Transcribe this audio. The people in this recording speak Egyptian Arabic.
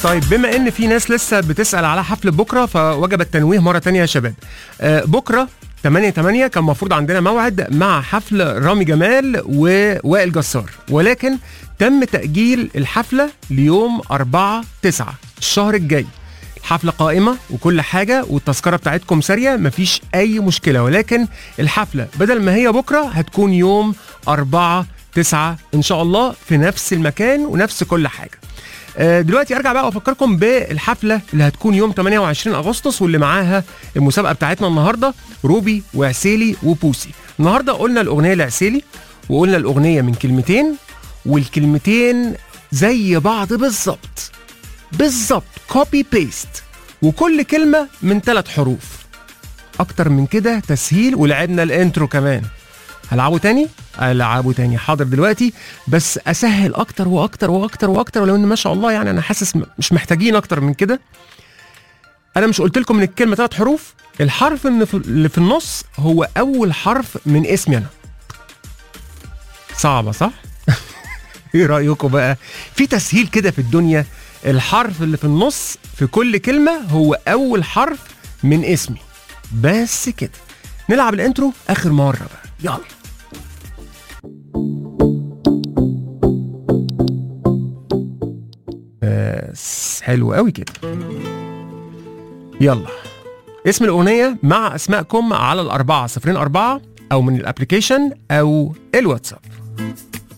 طيب بما ان في ناس لسه بتسال على حفل بكره فوجب التنويه مره تانية يا شباب آه بكره 8 8 كان المفروض عندنا موعد مع حفل رامي جمال ووائل جسار ولكن تم تأجيل الحفلة ليوم 4 9 الشهر الجاي الحفلة قائمة وكل حاجة والتذكرة بتاعتكم سارية مفيش أي مشكلة ولكن الحفلة بدل ما هي بكرة هتكون يوم 4 9 إن شاء الله في نفس المكان ونفس كل حاجة آه، دلوقتي ارجع بقى وافكركم بالحفله اللي هتكون يوم 28 اغسطس واللي معاها المسابقه بتاعتنا النهارده روبي وعسيلي وبوسي النهارده قلنا الاغنيه لعسيلي وقلنا الاغنيه من كلمتين والكلمتين زي بعض بالظبط بالظبط كوبي بيست وكل كلمه من ثلاث حروف اكتر من كده تسهيل ولعبنا الانترو كمان هلعبه تاني العبه تاني حاضر دلوقتي بس اسهل اكتر واكتر واكتر واكتر ولو ان ما شاء الله يعني انا حاسس م- مش محتاجين اكتر من كده انا مش قلت لكم من الكلمه ثلاث حروف الحرف اللي في- اللي في النص هو اول حرف من اسمي انا صعبه صح ايه رايكم بقى في تسهيل كده في الدنيا الحرف اللي في النص في كل كلمه هو اول حرف من اسمي بس كده نلعب الانترو اخر مره بقى يلا بس حلو قوي كده يلا اسم الأغنية مع أسمائكم على الأربعة صفرين أربعة أو من الأبليكيشن أو الواتساب